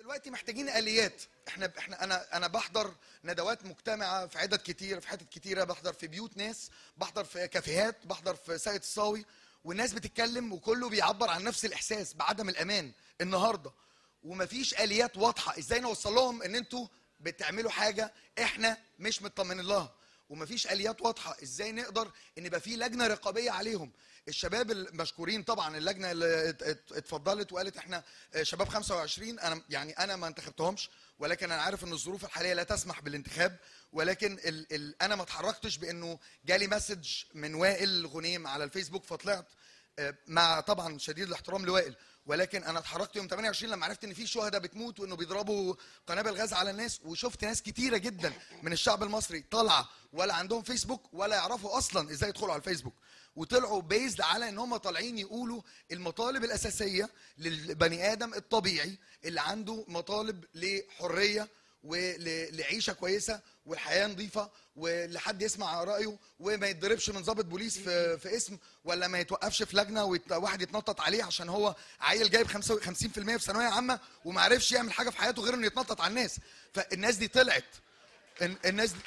دلوقتي محتاجين اليات احنا احنا انا انا بحضر ندوات مجتمعه في عدد كتير في حتت كتيره بحضر في بيوت ناس بحضر في كافيهات بحضر في ساقية الصاوي والناس بتتكلم وكله بيعبر عن نفس الاحساس بعدم الامان النهارده ومفيش اليات واضحه ازاي نوصل لهم ان انتوا بتعملوا حاجه احنا مش مطمنين لها ومفيش اليات واضحه ازاي نقدر ان يبقى في لجنه رقابيه عليهم الشباب المشكورين طبعا اللجنه اللي ات- ات- اتفضلت وقالت احنا آه، شباب 25 انا يعني انا ما انتخبتهمش ولكن انا عارف ان الظروف الحاليه لا تسمح بالانتخاب ولكن ال ال انا ما اتحركتش بانه جالي مسج من وائل غنيم على الفيسبوك فطلعت آه، مع طبعا شديد الاحترام لوائل ولكن انا اتحركت يوم 28 لما عرفت ان في شهداء بتموت وانه بيضربوا قنابل غاز على الناس وشفت ناس كتيره جدا من الشعب المصري طالعه ولا عندهم فيسبوك ولا يعرفوا اصلا ازاي يدخلوا على الفيسبوك وطلعوا بيزد على ان هم طالعين يقولوا المطالب الاساسيه للبني ادم الطبيعي اللي عنده مطالب لحريه ولعيشه كويسه والحياه نظيفه ولحد يسمع رايه وما يتضربش من ضابط بوليس في في اسم ولا ما يتوقفش في لجنه وواحد يتنطط عليه عشان هو عيل جايب 50% في ثانويه عامه وما عرفش يعمل حاجه في حياته غير انه يتنطط على الناس فالناس دي طلعت ال- الناس دي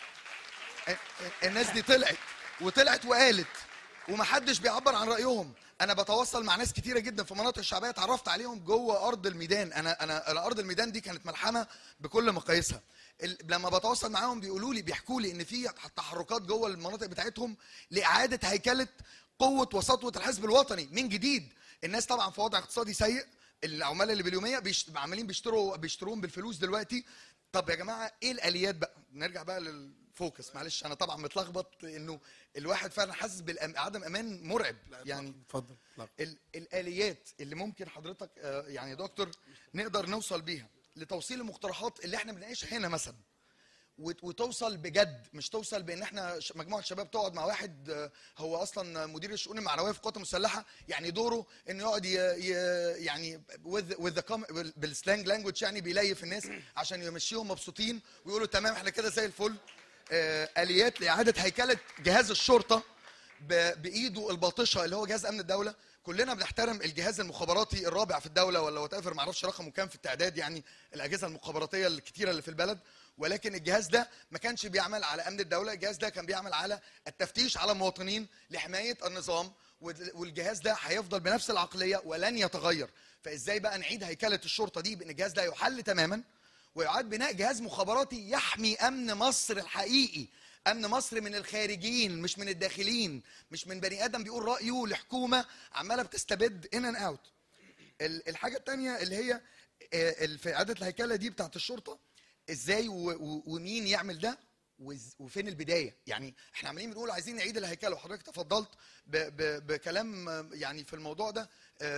الناس دي طلعت وطلعت وقالت ومحدش بيعبر عن رايهم انا بتواصل مع ناس كتيره جدا في مناطق الشعبيه اتعرفت عليهم جوه ارض الميدان انا انا أنا ارض الميدان دي كانت ملحمه بكل مقاييسها ال- لما بتواصل معاهم بيقولوا لي بيحكوا لي ان في تحركات جوه المناطق بتاعتهم لاعاده هيكله قوه وسطوه الحزب الوطني من جديد الناس طبعا في وضع اقتصادي سيء العمال اللي باليوميه بيشت... عمالين بيشتروا بيشتروهم بالفلوس دلوقتي طب يا جماعه ايه الاليات بقى نرجع بقى للفوكس معلش انا طبعا متلخبط انه الواحد فعلا حاسس بعدم امان مرعب يعني اتفضل لا. ال- الاليات اللي ممكن حضرتك آه، يعني يا دكتور نقدر نوصل بيها لتوصيل المقترحات اللي احنا بنعيشها هنا مثلا وت- وتوصل بجد مش توصل بان احنا ش- مجموعه شباب تقعد مع واحد آه، هو اصلا مدير الشؤون المعنويه في القوات المسلحه يعني دوره انه يقعد ي... ي... يعني with with the com... بالسلانج لانجوج يعني بيليف الناس عشان يمشيهم مبسوطين ويقولوا تمام احنا كده زي الفل آه، اليات لاعاده هيكله جهاز الشرطه ب- بايده الباطشه اللي هو جهاز امن الدوله كلنا بنحترم الجهاز المخابراتي الرابع في الدوله ولا وات ايفر معرفش رقمه كام في التعداد يعني الاجهزه المخابراتيه الكتيره اللي في البلد ولكن الجهاز ده ما كانش بيعمل على امن الدوله الجهاز ده كان بيعمل على التفتيش على المواطنين لحمايه النظام وال- والجهاز ده هيفضل بنفس العقليه ولن يتغير فازاي بقى نعيد هيكله الشرطه دي بان الجهاز ده يحل تماما ويعاد بناء جهاز مخابراتي يحمي امن مصر الحقيقي امن مصر من الخارجيين مش من الداخلين مش من بني ادم بيقول رايه لحكومه عماله بتستبد ان ان اوت الحاجه الثانيه اللي هي آه، ال- في اعاده الهيكله دي بتاعت الشرطه ازاي و- و- ومين يعمل ده وز- وفين البدايه يعني احنا عمالين بنقول عايزين نعيد الهيكله وحضرتك تفضلت ب ب بكلام آه، يعني في الموضوع ده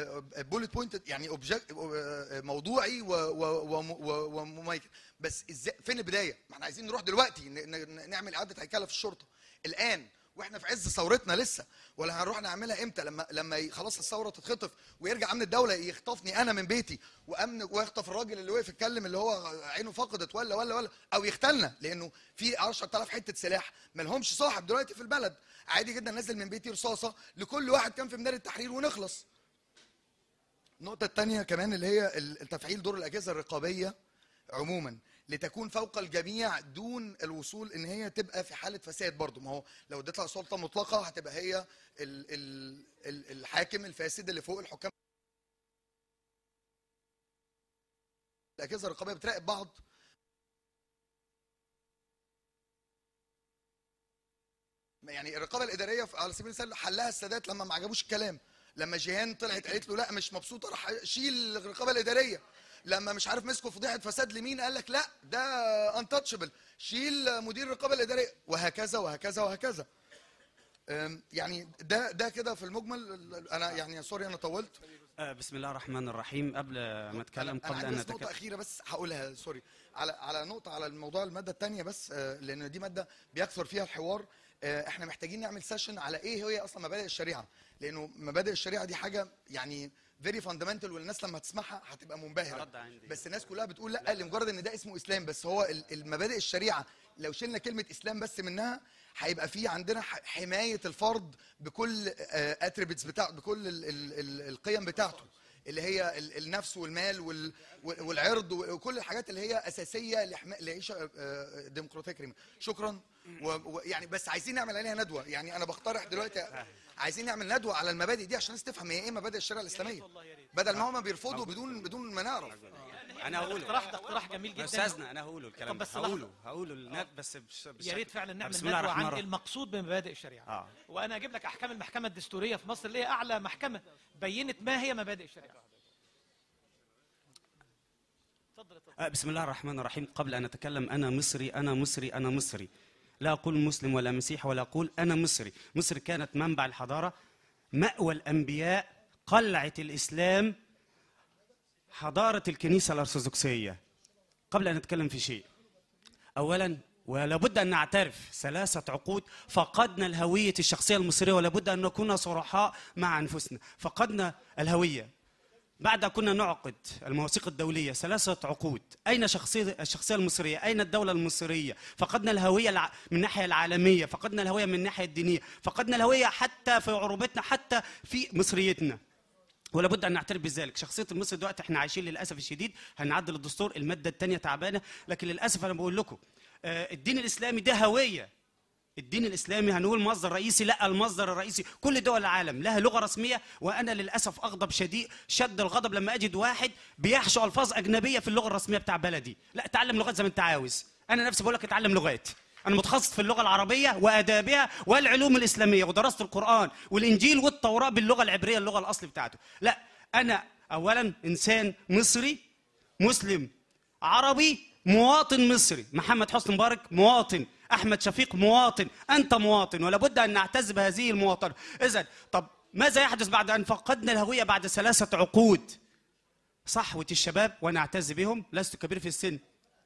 بولت بوينت يعني object- آه، موضوعي و- و- وم- و- ومميز بس ازاي فين البدايه ما احنا عايزين نروح دلوقتي ن- ن- نعمل اعاده هيكله في الشرطه الان واحنا في عز ثورتنا لسه ولا هنروح نعملها امتى لما لما ي- خلاص الثوره تتخطف ويرجع امن الدوله يخطفني انا من بيتي وامن ويخطف الراجل اللي وقف يتكلم اللي هو عينه فقدت ولا ولا ولا او يختلنا لانه في 10000 حته سلاح ما لهمش صاحب دلوقتي في البلد عادي جدا نزل من بيتي رصاصه لكل واحد كان في ميدان التحرير ونخلص النقطة الثانية كمان اللي هي التفعيل دور الأجهزة الرقابية عموما لتكون فوق الجميع دون الوصول ان هي تبقى في حاله فساد برضه ما هو لو اديت لها سلطه مطلقه هتبقى هي ال ال ال الحاكم الفاسد اللي فوق الحكام الاجهزه الرقابيه بتراقب بعض يعني الرقابه الاداريه في- على سبيل المثال حلها السادات لما ما عجبوش الكلام لما جيهان طلعت قالت له لا مش مبسوطه راح شيل الرقابه الاداريه لما مش عارف مسكوا فضيحه فساد لمين قال لك لا ده انتشبل شيل مدير الرقابه الاداريه وهكذا وهكذا وهكذا أم، يعني ده ده كده في المجمل انا يعني سوري انا طولت آه، بسم الله الرحمن الرحيم قبل ما اتكلم انا قبل عندي ان بس نقطه نتكلم اخيره بس هقولها سوري على على نقطه على الموضوع الماده الثانيه بس آه، لان دي ماده بيكثر فيها الحوار آه، احنا محتاجين نعمل سيشن على ايه هي اصلا مبادئ الشريعه لانه مبادئ الشريعه دي حاجه يعني فيري فاندمنتال والناس لما تسمعها هتبقى منبهره رد عندي. بس الناس كلها بتقول لا لمجرد ان ده اسمه اسلام بس هو ال- المبادئ الشريعه لو شلنا كلمه اسلام بس منها هيبقى في عندنا ح- حمايه الفرد بكل اتريبيتس بتاع بكل ال ال ال القيم بتاعته اللي هي ال- النفس والمال وال- وال- والعرض وكل الحاجات اللي هي اساسيه لحماء لعيشه آه، ديمقراطيه كريمه شكرا ويعني بس عايزين نعمل عليها ندوه يعني انا بقترح دلوقتي عايزين نعمل ندوه على المبادئ دي عشان الناس تفهم هي ايه مبادئ الشريعه الاسلاميه بدل ما هم بيرفضوا بدون بدون ما نعرف انا هقوله الاقتراح ده اقتراح جميل يا جدا استاذنا انا هقوله الكلام طب بس ده لحظة. هقوله هقوله للناس بس بش- يا بالشكل- ريت فعلا نعمل بسم الله ندوه الرحمن عن الرحيم. المقصود بمبادئ الشريعه اه وانا اجيب لك احكام المحكمه الدستوريه في مصر اللي هي اعلى محكمه بينت ما هي مبادئ الشريعه اتفضل اتفضل آه، بسم الله الرحمن الرحيم قبل أن أتكلم أنا مصري أنا مصري أنا مصري لا أقول مسلم ولا مسيح ولا أقول أنا مصري مصر كانت منبع الحضارة مأوى الأنبياء قلعة الإسلام حضارة الكنيسة الأرثوذكسية قبل أن أتكلم في شيء أولا ولابد أن نعترف ثلاثة عقود فقدنا الهوية الشخصية المصرية ولابد أن نكون صرحاء مع أنفسنا فقدنا الهوية بعد أن كنا نعقد المواثيق الدولية ثلاثة عقود أين شخصية الشخصية المصرية أين الدولة المصرية فقدنا الهوية الع... من الناحية العالمية فقدنا الهوية من الناحية الدينية فقدنا الهوية حتى في عروبتنا حتى في مصريتنا ولا بد ان نعترف بذلك شخصيه المصري دلوقتي احنا عايشين للاسف الشديد هنعدل الدستور الماده الثانيه تعبانه لكن للاسف انا بقول لكم آه، الدين الاسلامي ده هويه الدين الاسلامي هنقول مصدر رئيسي لا المصدر الرئيسي كل دول العالم لها لغه رسميه وانا للاسف اغضب شديد شد الغضب لما اجد واحد بيحشو الفاظ اجنبيه في اللغه الرسميه بتاع بلدي لا اتعلم لغات زي ما انت عاوز انا نفسي بقول لك اتعلم لغات انا متخصص في اللغه العربيه وادابها والعلوم الاسلاميه ودراسه القران والانجيل والتوراه باللغه العبريه اللغه الاصل بتاعته لا انا اولا انسان مصري مسلم عربي مواطن مصري محمد حسني مبارك مواطن احمد شفيق مواطن انت مواطن ولا بد ان نعتز بهذه المواطنه اذا طب ماذا يحدث بعد ان فقدنا الهويه بعد ثلاثه عقود صحوه الشباب وانا اعتز بهم لست كبير في السن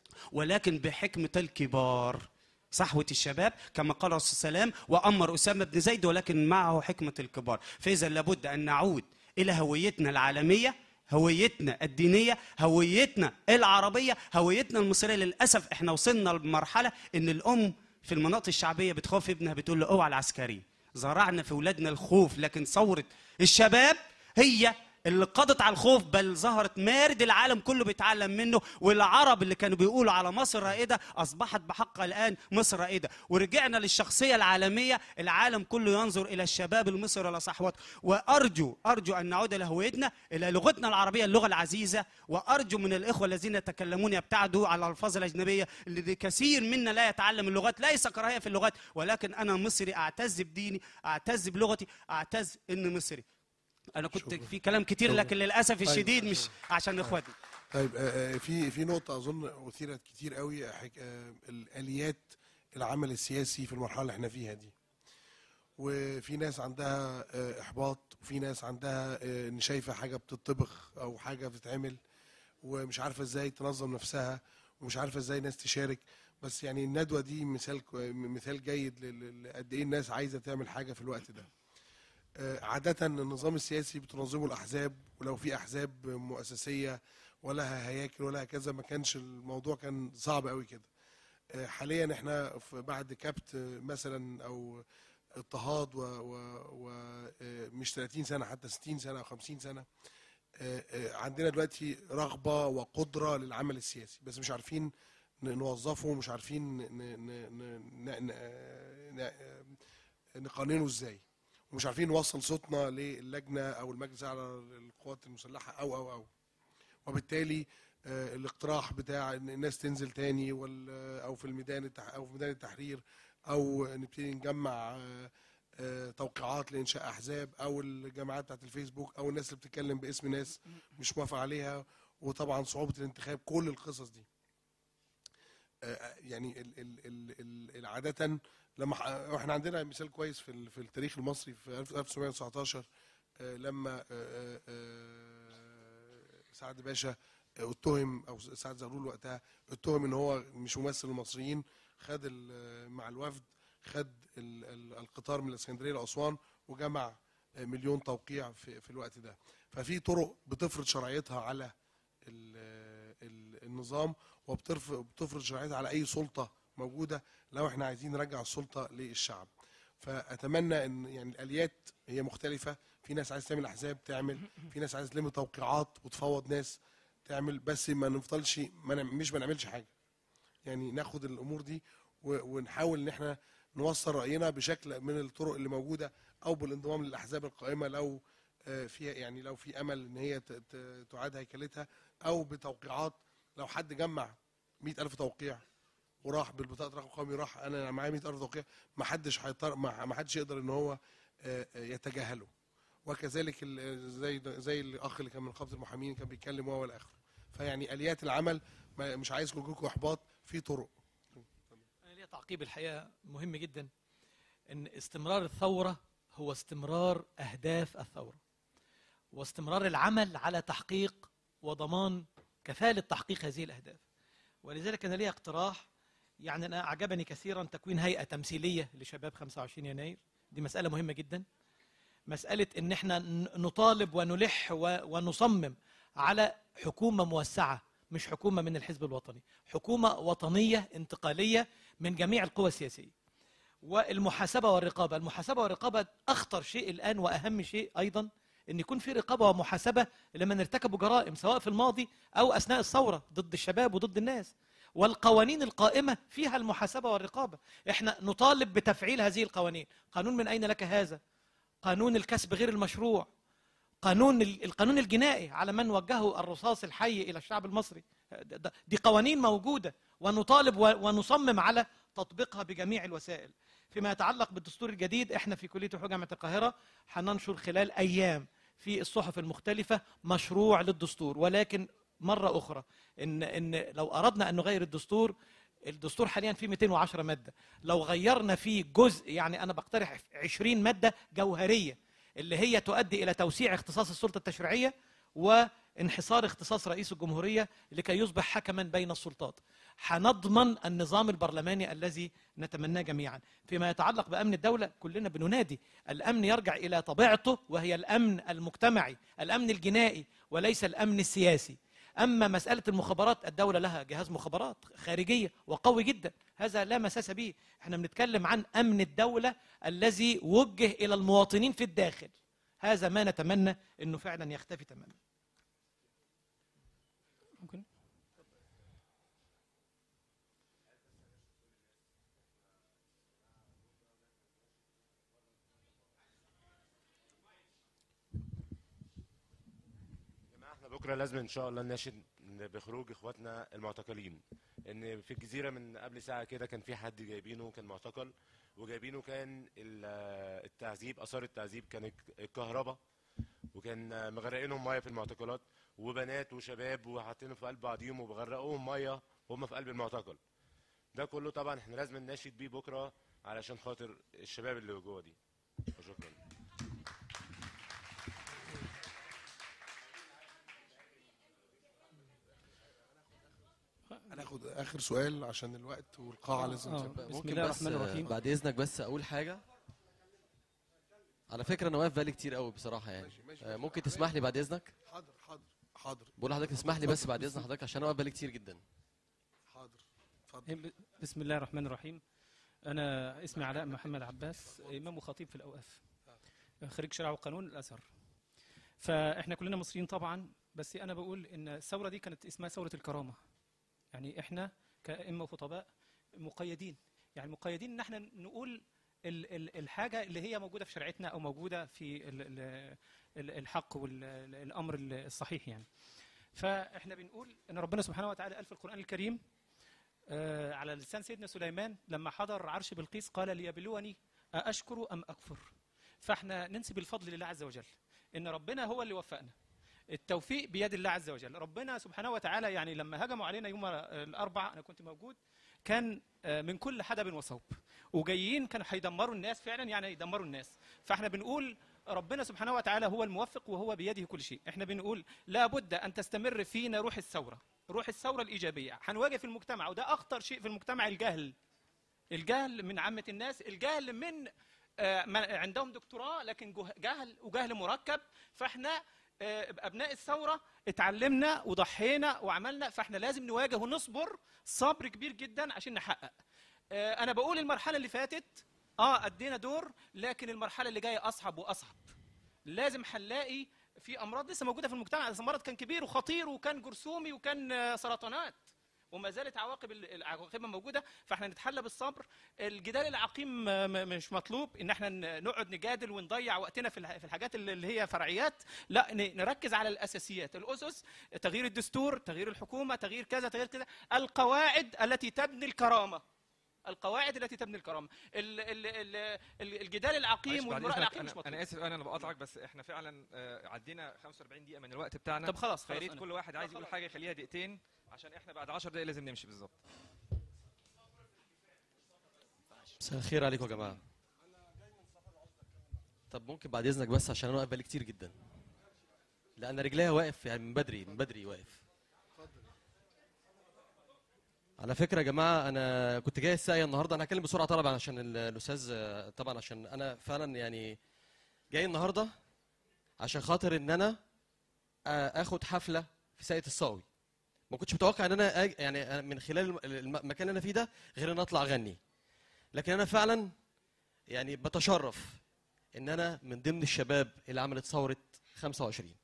ولكن بحكمة الكبار صحوة الشباب كما قال الرسول صلى الله عليه وسلم وأمر أسامة بن زيد ولكن معه حكمة الكبار فإذا لابد أن نعود إلى هويتنا العالمية هويتنا الدينية هويتنا العربية هويتنا المصرية للأسف احنا وصلنا لمرحلة ان الأم في المناطق الشعبية بتخوف ابنها بتقول له اوعى العسكري زرعنا في أولادنا الخوف لكن ثورة الشباب هي اللي قضت على الخوف بل ظهرت مارد العالم كله بيتعلم منه والعرب اللي كانوا بيقولوا على مصر رائده اصبحت بحق الان مصر رائده ورجعنا للشخصيه العالميه العالم كله ينظر الى الشباب المصري ولا صحوته وارجو ارجو ان نعود الى هويتنا الى لغتنا العربيه اللغه العزيزه وارجو من الاخوه الذين يتكلمون يبتعدوا على الالفاظ الاجنبيه اللي كثير منا لا يتعلم اللغات ليس كراهيه في اللغات ولكن انا مصري اعتز بديني اعتز بلغتي اعتز اني مصري انا كنت شكراً. في كلام كتير شكراً. لكن للاسف طيب. الشديد مش عشان اخواتي طيب آه، آه، في في نقطة أظن أثيرت كتير قوي حك- آه، الآليات العمل السياسي في المرحلة اللي احنا فيها دي. وفي ناس عندها آه، إحباط وفي ناس عندها آه، إن شايفة حاجة بتطبخ أو حاجة بتتعمل ومش عارفة إزاي تنظم نفسها ومش عارفة إزاي الناس تشارك بس يعني الندوة دي مثال كو- مثال جيد ل- ل- قد إيه الناس عايزة تعمل حاجة في الوقت ده. آه، عادة النظام السياسي بتنظمه الأحزاب ولو في أحزاب مؤسسية ولها هياكل ولها كذا ما كانش الموضوع كان صعب قوي كده آه، حاليا احنا في بعد كبت آه، مثلا او اضطهاد ومش 30 سنة حتى 60 سنة أو 50 سنة آه، آه، عندنا دلوقتي رغبة وقدرة للعمل السياسي بس مش عارفين ن- نوظفه مش عارفين ن- ن- ن- ن- ن- ن- نقننه ازاي ومش عارفين نوصل صوتنا للجنه او المجلس على القوات المسلحه او او او وبالتالي آه، الاقتراح بتاع ان الناس تنزل تاني وال او في الميدان التح او في ميدان التحرير او نبتدي نجمع آه، آه، توقيعات لانشاء احزاب او الجماعات بتاعت الفيسبوك او الناس اللي بتتكلم باسم ناس مش موافق عليها وطبعا صعوبه الانتخاب كل القصص دي آه، يعني ال ال ال ال ال- عادة لما ح- احنا عندنا مثال كويس في ال- في التاريخ المصري في 1919 آه، لما آه، آه، سعد باشا آه، اتهم او سعد زغلول وقتها اتهم ان هو مش ممثل المصريين خد ال- مع الوفد خد ال- ال- القطار من الاسكندريه لاسوان وجمع آه، مليون توقيع في في الوقت ده ففي طرق بتفرض شرعيتها على ال- ال- النظام وبتفرض شرعيتها على اي سلطه موجوده لو احنا عايزين نرجع السلطه للشعب فاتمنى ان يعني الاليات هي مختلفه في ناس عايز تعمل احزاب تعمل في ناس عايز تلم توقيعات وتفوض ناس تعمل بس ما نفضلش ما نعم- مش ما نعملش حاجه يعني ناخد الامور دي و- ونحاول ان احنا نوصل راينا بشكل من الطرق اللي موجوده او بالانضمام للاحزاب القائمه لو آه، فيها يعني لو في امل ان هي ت- ت- تعاد هيكلتها او بتوقيعات لو حد جمع مئة ألف توقيع وراح بالبطاقة رقم قومي راح أنا معايا مئة ألف توقيع ما حدش هيطر ما ما حدش يقدر إن هو آه، آه، يتجاهله وكذلك ال- زي زي الاخ اللي كان من قبضه المحامين كان بيتكلم وهو الاخر فيعني اليات العمل ما- مش عايزكم يجيلكم احباط في طرق أنا ليا تعقيب الحقيقة مهم جدا إن استمرار الثورة هو استمرار أهداف الثورة واستمرار العمل على تحقيق وضمان كفالة تحقيق هذه الأهداف ولذلك أنا لي اقتراح يعني أنا أعجبني كثيرا تكوين هيئة تمثيلية لشباب 25 يناير دي مسألة مهمة جدا مسألة إن احنا ن- نطالب ونلح و- ونصمم على حكومة موسعة مش حكومة من الحزب الوطني حكومة وطنية انتقالية من جميع القوى السياسية والمحاسبة والرقابة المحاسبة والرقابة أخطر شيء الآن وأهم شيء أيضا أن يكون في رقابة ومحاسبة لمن ارتكبوا جرائم سواء في الماضي أو أثناء الثورة ضد الشباب وضد الناس والقوانين القائمة فيها المحاسبة والرقابة احنا نطالب بتفعيل هذه القوانين قانون من أين لك هذا قانون الكسب غير المشروع قانون ال- القانون الجنائي على من وجهوا الرصاص الحي الى الشعب المصري ده- ده- دي قوانين موجوده ونطالب و- ونصمم على تطبيقها بجميع الوسائل فيما يتعلق بالدستور الجديد احنا في كليه حقوق جامعه القاهره هننشر خلال ايام في الصحف المختلفه مشروع للدستور ولكن مره اخرى ان ان لو اردنا ان نغير الدستور الدستور حاليا فيه 210 ماده لو غيرنا فيه جزء يعني انا بقترح 20 ماده جوهريه اللي هي تؤدي الى توسيع اختصاص السلطه التشريعيه وانحصار اختصاص رئيس الجمهوريه لكي يصبح حكما بين السلطات. هنضمن النظام البرلماني الذي نتمناه جميعا. فيما يتعلق بامن الدوله كلنا بننادي الامن يرجع الى طبيعته وهي الامن المجتمعي، الامن الجنائي وليس الامن السياسي. اما مساله المخابرات الدوله لها جهاز مخابرات خارجيه وقوي جدا هذا لا مساس به احنا بنتكلم عن امن الدوله الذي وجه الى المواطنين في الداخل هذا ما نتمنى انه فعلا يختفي تماما ممكن جماعة احنا بكره لازم ان شاء الله نناشد بخروج اخواتنا المعتقلين ان في الجزيره من قبل ساعه كده كان في حد جايبينه كان معتقل وجايبينه كان ال- التعذيب اثار التعذيب كان الك- الكهرباء وكان مغرقينهم ميه في المعتقلات وبنات وشباب وحاطينهم في قلب بعضيهم وبغرقوهم ميه وهم في قلب المعتقل ده كله طبعا احنا لازم نناشد بيه بكره علشان خاطر الشباب اللي جوه دي شكرا هناخد اخر سؤال عشان الوقت والقاعه لازم آه. تبقى بسم ممكن الله بس الرحمن آه، الرحيم. بعد اذنك بس اقول حاجه على فكره انا واقف بالي كتير قوي بصراحه يعني ماشي، ماشي، آه، ماشي. ممكن تسمح لي بعد اذنك حاضر حاضر حاضر بقول لحضرتك تسمح لي بس بعد اذن حضرتك عشان انا واقف بالي كتير جدا حاضر اتفضل بسم الله الرحمن الرحيم أنا اسمي علاء محمد عباس إمام وخطيب في الأوقاف خريج شرع وقانون الأزهر فإحنا كلنا مصريين طبعا بس أنا بقول إن الثورة دي كانت اسمها ثورة الكرامة يعني إحنا كأئمة وخطباء مقيدين يعني مقيدين إن إحنا نقول ال- ال- الحاجة اللي هي موجودة في شريعتنا أو موجودة في ال- ال- ال- الحق والأمر الصحيح يعني فإحنا بنقول إن ربنا سبحانه وتعالى قال في القرآن الكريم آه، على لسان سيدنا سليمان لما حضر عرش بلقيس قال ليبلوني أأشكر أم أكفر فاحنا ننسب الفضل لله عز وجل إن ربنا هو اللي وفقنا التوفيق بيد الله عز وجل ربنا سبحانه وتعالى يعني لما هجموا علينا يوم الأربع أنا كنت موجود كان آه، من كل حدب وصوب وجايين كانوا هيدمروا الناس فعلا يعني يدمروا الناس فاحنا بنقول ربنا سبحانه وتعالى هو الموفق وهو بيده كل شيء احنا بنقول لابد أن تستمر فينا روح الثورة روح الثورة الإيجابية هنواجه في المجتمع وده أخطر شيء في المجتمع الجهل الجهل من عامة الناس الجهل من آه، من عندهم دكتوراه لكن جه- جهل وجهل مركب فاحنا آه، أبناء الثورة اتعلمنا وضحينا وعملنا فاحنا لازم نواجه ونصبر صبر كبير جدا عشان نحقق آه، أنا بقول المرحلة اللي فاتت اه ادينا دور لكن المرحله اللي جايه اصعب واصعب لازم هنلاقي في امراض لسه موجوده في المجتمع بس المرض كان كبير وخطير وكان جرثومي وكان آه، سرطانات وما زالت عواقب ال- العواقبها موجوده فاحنا نتحلى بالصبر الجدال العقيم آه، م- مش مطلوب ان احنا ن- نقعد نجادل ونضيع وقتنا في الح- في الحاجات اللي اللي هي فرعيات لا ن- نركز على الاساسيات الاسس تغيير الدستور تغيير الحكومه تغيير كذا تغيير كذا القواعد التي تبني الكرامه القواعد التي تبني الكرامه ال- ال- ال- ال- الجدال العقيم معلش بعد والمراء إذنك العقيم مش أنا, مطلوب انا اسف انا انا بقاطعك بس احنا فعلا آه، عدينا 45 دقيقه من الوقت بتاعنا طب خلاص فيا خلاص ريت أنا- كل واحد عايز لا يقول خلاص. حاجه يخليها دقيقتين عشان احنا بعد 10 دقايق لازم نمشي بالظبط مساء الخير عليكم يا جماعه طب ممكن بعد اذنك بس عشان انا واقف بقالي كتير جدا لا انا رجليها واقف يعني من بدري من بدري واقف على فكره يا جماعه انا كنت جاي الساقيه النهارده انا هتكلم بسرعه طبعا عشان ال- الاستاذ آه، طبعا عشان انا فعلا يعني جاي النهارده عشان خاطر ان انا آه، اخد حفله في ساقيه الصاوي ما كنتش متوقع ان انا أج- يعني أنا من خلال الم- الم- المكان اللي انا فيه ده غير ان اطلع اغني لكن انا فعلا يعني بتشرف ان انا من ضمن الشباب اللي عملت ثوره 25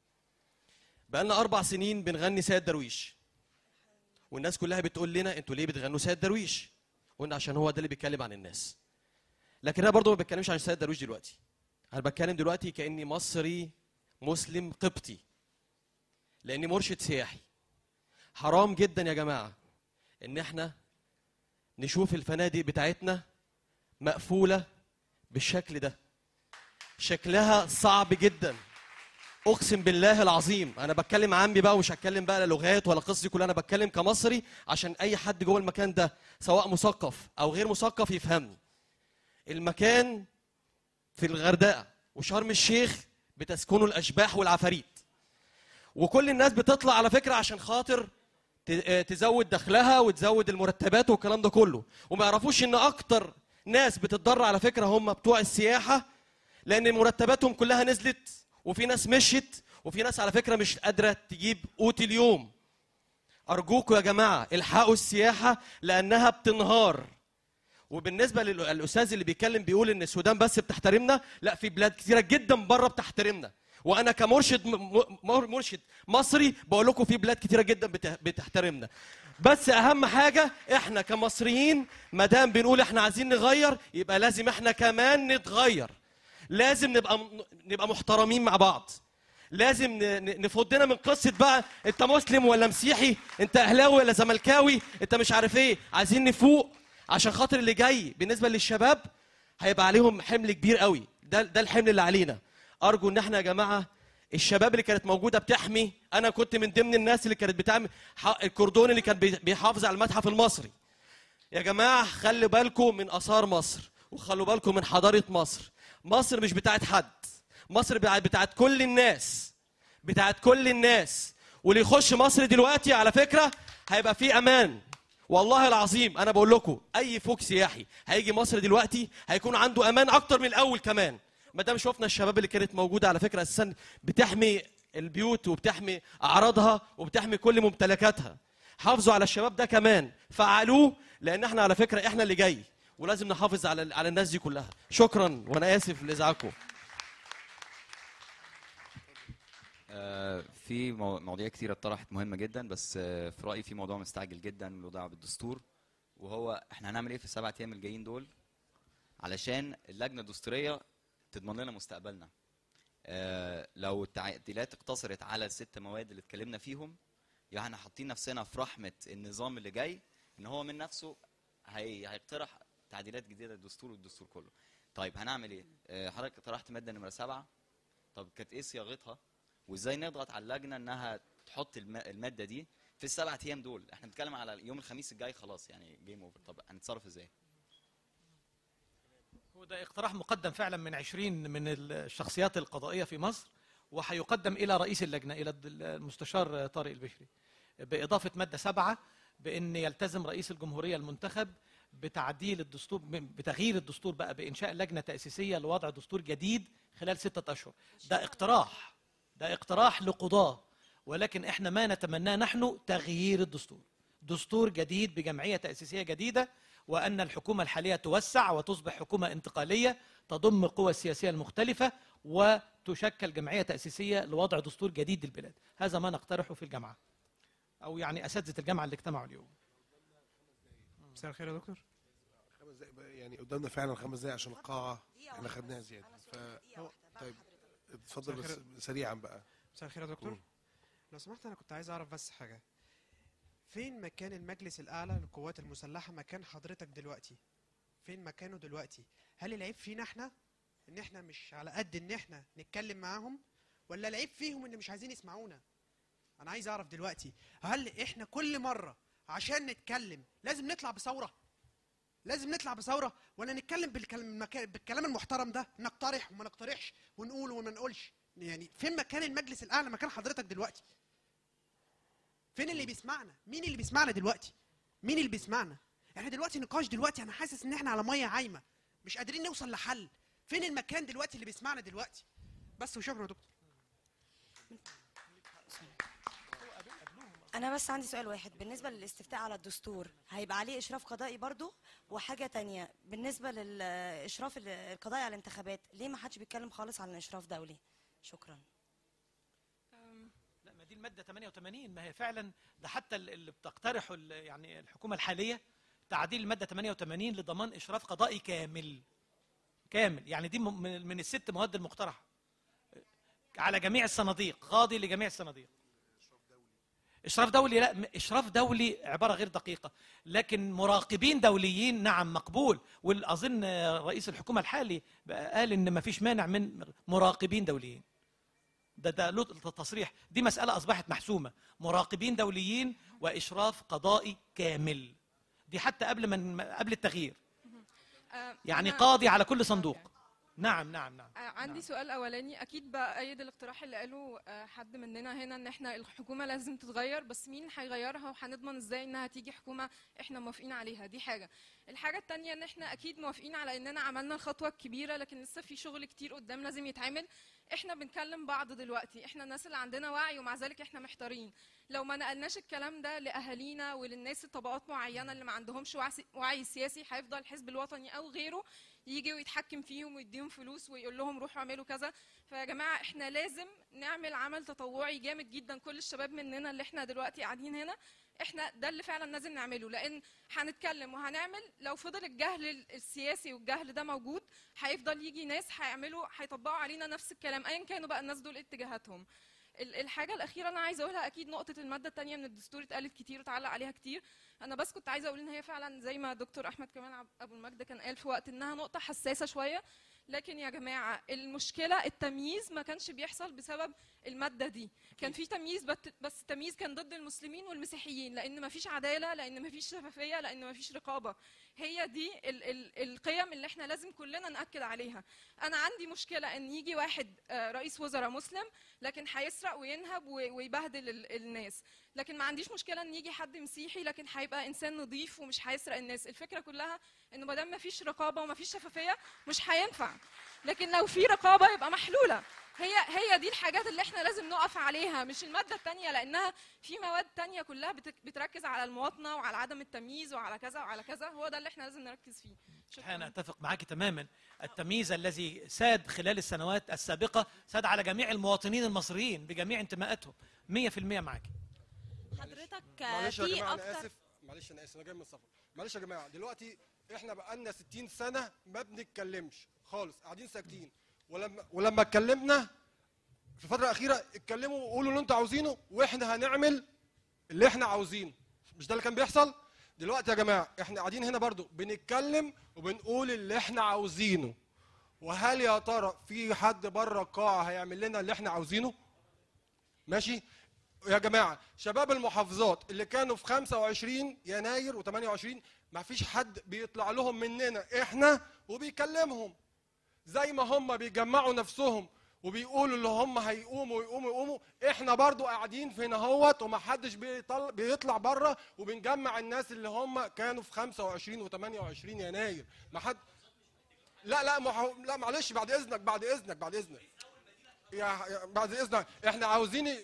بقالنا اربع سنين بنغني سيد درويش والناس كلها بتقول لنا انتوا ليه بتغنوا سيد درويش قلنا عشان هو ده اللي بيتكلم عن الناس لكن انا برضو ما بتكلمش عن سيد درويش دلوقتي انا بتكلم دلوقتي كاني مصري مسلم قبطي لاني مرشد سياحي حرام جدا يا جماعه ان احنا نشوف الفنادق بتاعتنا مقفوله بالشكل ده شكلها صعب جدا اقسم بالله العظيم انا بتكلم عامي بقى ومش هتكلم بقى لا لغات ولا قصص دي كلها انا بتكلم كمصري عشان اي حد جوه المكان ده سواء مثقف او غير مثقف يفهمني المكان في الغردقه وشرم الشيخ بتسكنه الاشباح والعفاريت وكل الناس بتطلع على فكره عشان خاطر ت- آه، تزود دخلها وتزود المرتبات والكلام ده كله وما يعرفوش ان اكتر ناس بتتضرر على فكره هم بتوع السياحه لان مرتباتهم كلها نزلت وفي ناس مشت وفي ناس على فكره مش قادره تجيب قوت اليوم ارجوكم يا جماعه الحقوا السياحه لانها بتنهار وبالنسبه للاستاذ اللي بيتكلم بيقول ان السودان بس بتحترمنا لا في بلاد كتيره جدا بره بتحترمنا وانا كمرشد م- م- مرشد مصري بقول لكم في بلاد كتيره جدا بت- بتحترمنا بس اهم حاجه احنا كمصريين ما دام بنقول احنا عايزين نغير يبقى لازم احنا كمان نتغير لازم نبقى نبقى محترمين مع بعض لازم ن- ن- نفضنا من قصه بقى انت مسلم ولا مسيحي انت اهلاوي ولا زملكاوي انت مش عارف ايه عايزين نفوق عشان خاطر اللي جاي بالنسبه للشباب هيبقى عليهم حمل كبير قوي ده ده الحمل اللي علينا ارجو ان احنا يا جماعه الشباب اللي كانت موجوده بتحمي انا كنت من ضمن الناس اللي كانت بتعمل ح- الكردون اللي كان بي- بيحافظ على المتحف المصري يا جماعه خلي بالكم من اثار مصر وخلوا بالكم من حضاره مصر مصر مش بتاعت حد مصر بتاعت بتاعت كل الناس بتاعت كل الناس واللي يخش مصر دلوقتي على فكره هيبقى فيه امان والله العظيم انا بقول لكم اي فوق سياحي هيجي مصر دلوقتي هيكون عنده امان اكتر من الاول كمان ما دام شفنا الشباب اللي كانت موجوده على فكره اساسا بتحمي البيوت وبتحمي اعراضها وبتحمي كل ممتلكاتها حافظوا على الشباب ده كمان فعلوه لان احنا على فكره احنا اللي جاي ولازم نحافظ على على الناس دي كلها شكرا وانا اسف لازعاجكم آه، في مو- مواضيع كتيرة اتطرحت مهمة جدا بس آه، في رأيي في موضوع مستعجل جدا له دعوة بالدستور وهو احنا هنعمل ايه في السبع ايام الجايين دول علشان اللجنة الدستورية تضمن لنا مستقبلنا آه، لو التعديلات اقتصرت على الست مواد اللي اتكلمنا فيهم يبقى احنا حاطين نفسنا في رحمة النظام اللي جاي ان هو من نفسه هي هيقترح تعديلات جديدة للدستور والدستور كله طيب هنعمل ايه آه، حضرتك طرحت مادة نمرة سبعة طب كانت ايه صياغتها وازاي نضغط على اللجنه انها تحط الم- الماده دي في السبع ايام دول احنا بنتكلم على يوم الخميس الجاي خلاص يعني جيم اوفر طب هنتصرف ازاي هو ده اقتراح مقدم فعلا من 20 من الشخصيات القضائية في مصر وهيقدم إلى رئيس اللجنة إلى الد- المستشار طارق البشري بإضافة مادة سبعة بأن يلتزم رئيس الجمهورية المنتخب بتعديل الدستور بتغيير الدستور بقى بإنشاء لجنة تأسيسية لوضع دستور جديد خلال ستة أشهر ده اقتراح ده اقتراح لقضاة ولكن احنا ما نتمناه نحن تغيير الدستور دستور جديد بجمعية تأسيسية جديدة وأن الحكومة الحالية توسع وتصبح حكومة انتقالية تضم القوى السياسية المختلفة وتشكل جمعية تأسيسية لوضع دستور جديد للبلاد هذا ما نقترحه في الجامعة أو يعني أساتذة الجامعة اللي اجتمعوا اليوم مساء الخير يا دكتور خمس دقايق بقى، يعني قدامنا فعلا خمس دقايق عشان القاعه احنا خدناها زياده ف طيب اتفضل مساء بس الخير. سريعا بقى مساء الخير يا دكتور مم. لو سمحت انا كنت عايز اعرف بس حاجه فين مكان المجلس الاعلى للقوات المسلحه مكان حضرتك دلوقتي فين مكانه دلوقتي هل العيب فينا احنا ان احنا مش على قد ان احنا نتكلم معاهم ولا العيب فيهم ان مش عايزين يسمعونا انا عايز اعرف دلوقتي هل احنا كل مره عشان نتكلم لازم نطلع بثوره لازم نطلع بثوره ولا نتكلم بالكلام, بالكلام المحترم ده نقترح وما نقترحش ونقول وما نقولش يعني فين مكان المجلس الاعلى مكان حضرتك دلوقتي فين اللي بيسمعنا مين اللي بيسمعنا دلوقتي مين اللي بيسمعنا احنا دلوقتي نقاش دلوقتي انا حاسس ان احنا على ميه عايمه مش قادرين نوصل لحل فين المكان دلوقتي اللي بيسمعنا دلوقتي بس وشكرا يا دكتور انا بس عندي سؤال واحد بالنسبه للاستفتاء على الدستور هيبقى عليه اشراف قضائي برضو وحاجه تانية بالنسبه للاشراف ال- القضائي على الانتخابات ليه ما حدش بيتكلم خالص عن اشراف دولي شكرا لا ما دي المادة 88 ما هي فعلا ده حتى ال- اللي بتقترحه ال- يعني الحكومة الحالية تعديل المادة 88 لضمان إشراف قضائي كامل كامل يعني دي م- من من الست مواد المقترحة على جميع الصناديق قاضي لجميع الصناديق إشراف دولي لا م- إشراف دولي عبارة غير دقيقة لكن مراقبين دوليين نعم مقبول وأظن رئيس الحكومة الحالي بقى قال إن ما فيش مانع من مراقبين دوليين ده ده له تصريح دي مسألة أصبحت محسومة مراقبين دوليين وإشراف قضائي كامل دي حتى قبل من قبل التغيير آه، يعني أنا- قاضي على كل صندوق نعم نعم نعم آه، عندي سؤال اولاني اكيد بايد الاقتراح اللي قاله آه، حد مننا هنا ان احنا الحكومه لازم تتغير بس مين هيغيرها وهنضمن ازاي انها تيجي حكومه احنا موافقين عليها دي حاجه الحاجه التانية ان احنا اكيد موافقين على اننا عملنا الخطوه الكبيره لكن لسه في شغل كتير قدام لازم يتعمل احنا بنكلم بعض دلوقتي احنا الناس اللي عندنا وعي ومع ذلك احنا محتارين لو ما نقلناش الكلام ده لاهالينا وللناس طبقات معينه اللي ما عندهمش وعي- وعي سياسي هيفضل الحزب الوطني او غيره يجي ويتحكم فيهم ويديهم فلوس ويقول لهم روحوا اعملوا كذا فيا جماعه احنا لازم نعمل عمل تطوعي جامد جدا كل الشباب مننا اللي احنا دلوقتي قاعدين هنا احنا ده اللي فعلا لازم نعمله لان هنتكلم وهنعمل لو فضل الجهل ال- السياسي والجهل ده موجود هيفضل يجي ناس هيعملوا هيطبقوا علينا نفس الكلام ايا كانوا بقى الناس دول اتجاهاتهم ال- الحاجه الاخيره انا عايزه اقولها اكيد نقطه الماده الثانيه من الدستور اتقالت كتير واتعلق عليها كتير انا بس كنت عايزه اقول ان هي فعلا زي ما دكتور احمد كمال عب- ابو المجد كان قال في وقت انها نقطه حساسه شويه لكن يا جماعه المشكله التمييز ما كانش بيحصل بسبب الماده دي كان في تمييز بت- بس التمييز كان ضد المسلمين والمسيحيين لان ما فيش عداله لان ما فيش شفافيه لان ما فيش رقابه هي دي ال ال القيم اللي احنا لازم كلنا ناكد عليها انا عندي مشكله ان يجي واحد آه، رئيس وزراء مسلم لكن هيسرق وينهب و- ويبهدل ال- الناس لكن ما عنديش مشكله ان يجي حد مسيحي لكن هيبقى انسان نظيف ومش هيسرق الناس الفكره كلها انه ما دام ما فيش رقابه وما فيش شفافيه مش هينفع لكن لو في رقابه يبقى محلوله هي هي دي الحاجات اللي احنا لازم نقف عليها مش الماده الثانيه لانها في مواد تانية كلها بت- بتركز على المواطنه وعلى عدم التمييز وعلى كذا وعلى كذا هو ده اللي احنا لازم نركز فيه أنا أتفق معك تماما التمييز الذي ساد خلال السنوات السابقة ساد على جميع المواطنين المصريين بجميع انتماءاتهم 100% معك حضرتك معلش يا في جماعه انا اكتر اسف معلش انا اسف انا جاي من السفر معلش يا جماعه دلوقتي احنا بقالنا 60 سنه ما بنتكلمش خالص قاعدين ساكتين ولما ولما اتكلمنا في الفتره الاخيره اتكلموا وقولوا اللي انتوا عاوزينه واحنا هنعمل اللي احنا عاوزينه مش ده اللي كان بيحصل دلوقتي يا جماعه احنا قاعدين هنا برضو بنتكلم وبنقول اللي احنا عاوزينه وهل يا ترى في حد بره القاعه هيعمل لنا اللي احنا عاوزينه ماشي يا جماعه شباب المحافظات اللي كانوا في 25 يناير و28 ما فيش حد بيطلع لهم مننا احنا وبيكلمهم زي ما هم بيجمعوا نفسهم وبيقولوا اللي هم هيقوموا ويقوموا يقوموا احنا برضو قاعدين في هنا هوت ومحدش بيطل بيطلع بره وبنجمع الناس اللي هم كانوا في 25 و28 يناير ما حد لا لا مح... لا معلش بعد اذنك بعد اذنك بعد اذنك يا يا- بعد اذنك احنا عاوزين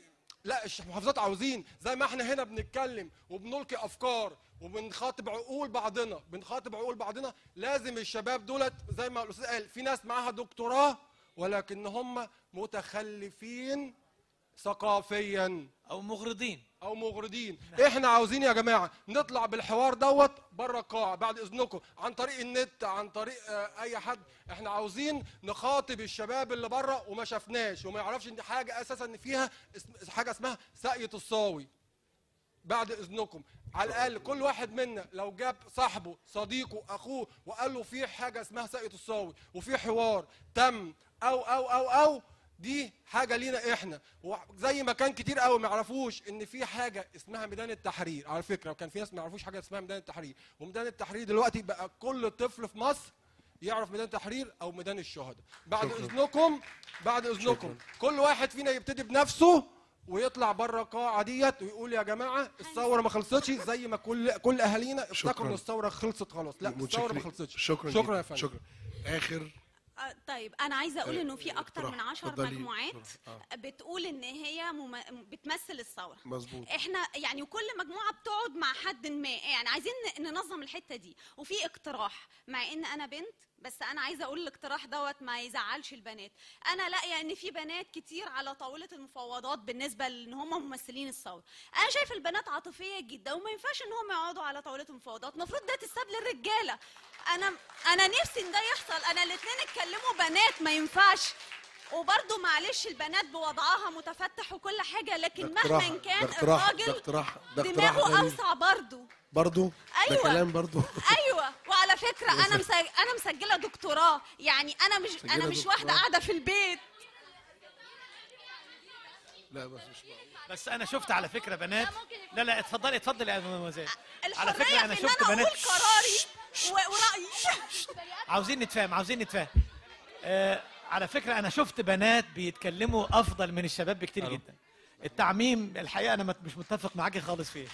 لا المحافظات عاوزين زي ما احنا هنا بنتكلم وبنلقي افكار وبنخاطب عقول بعضنا بنخاطب عقول بعضنا لازم الشباب دولت زي ما الاستاذ قال في ناس معاها دكتوراه ولكن هم متخلفين ثقافيا او مغرضين او مغرضين احنا عاوزين يا جماعه نطلع بالحوار دوت بره القاعه بعد اذنكم عن طريق النت عن طريق آه، اي حد احنا عاوزين نخاطب الشباب اللي بره وما شافناش وما يعرفش ان حاجه اساسا ان فيها اسم- حاجه اسمها ساقيه الصاوي بعد اذنكم على الاقل كل واحد منا لو جاب صاحبه صديقه اخوه وقال له في حاجه اسمها ساقيه الصاوي وفي حوار تم او او او او دي حاجه لينا احنا وزي ما كان كتير قوي ما يعرفوش ان في حاجه اسمها ميدان التحرير على فكره وكان في ناس ما يعرفوش حاجه اسمها ميدان التحرير وميدان التحرير دلوقتي بقى كل طفل في مصر يعرف ميدان التحرير او ميدان الشهداء بعد شكراً. اذنكم بعد اذنكم كل واحد فينا يبتدي بنفسه ويطلع بره القاعه ديت ويقول يا جماعه الثوره ما خلصتش زي ما كل كل اهالينا افتكروا شكراً. ان الثوره خلصت خلاص لا الثوره ما متشكرين. خلصتش شكرا شكرا جداً. يا فندم شكرا اخر آه، طيب انا عايزه اقول آه، انه في اكتر اقتراح. من عشر اتفضلي. مجموعات اتفضلي. بتقول ان هي مم... بتمثل الثوره مظبوط احنا يعني وكل مجموعه بتقعد مع حد ما يعني عايزين ن- ننظم الحته دي وفي اقتراح مع ان انا بنت بس انا عايزه اقول الاقتراح دوت ما يزعلش البنات انا لاقيه ان في بنات كتير على طاوله المفاوضات بالنسبه لان هم ممثلين الثوره انا شايف البنات عاطفيه جدا وما ينفعش ان هم يقعدوا على طاوله المفاوضات المفروض ده تساب للرجاله انا انا نفسي ان ده يحصل انا الاثنين اتكلموا بنات ما ينفعش وبرضه معلش البنات بوضعها متفتح وكل حاجه لكن ده اقتراح مهما ده كان اقتراح ده الراجل اقتراح ده اقتراح دماغه غريب. اوسع برضه برضو ده أيوة. كلام برضو ايوه وعلى فكره انا مسج... انا مسجله دكتوراه يعني انا مش مسجلة انا مش واحده دكتوراه. قاعده في البيت لا بس مش معقول. بس انا شفت على فكره بنات لا لا اتفضلي اتفضلي يا مدموزيل على الحريه فكره انا في ان شفت انا بنات اقول قراري و- ورايي عاوزين نتفاهم عاوزين نتفاهم آه على فكره انا شفت بنات بيتكلموا افضل من الشباب بكتير ألو. جدا التعميم الحقيقه انا مت- مش متفق معاكي خالص فيه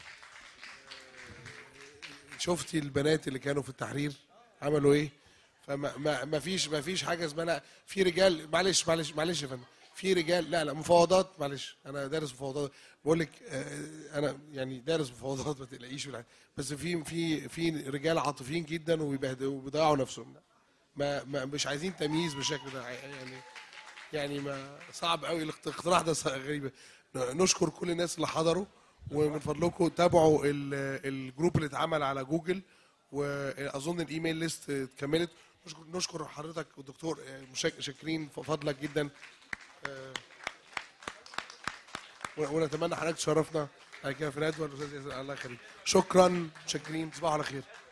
شفتي البنات اللي كانوا في التحرير عملوا ايه فما ما ما فيش ما فيش حاجه اسمها لا في رجال معلش معلش معلش يا فندم في رجال لا لا مفاوضات معلش انا دارس مفاوضات بقول لك آه، انا يعني دارس مفاوضات ما تقلقيش ولا حاجة. بس في في في رجال عاطفيين جدا وبيبهدلوا وبيضيعوا نفسهم ما, ما مش عايزين تمييز بالشكل ده يعني يعني ما صعب قوي الاقت- الاقتراح ده صع- غريب نشكر كل الناس اللي حضروا ومن فضلكم تابعوا ال- الجروب اللي اتعمل على جوجل واظن الايميل ليست اتكملت نشكر نشكر حضرتك والدكتور آه، مشاك- شاكرين ف- فضلك جدا آه، و- ونتمنى حضرتك تشرفنا على كده في ندوه الاستاذ ياسر الله يخليك شكرا شاكرين تصبحوا على خير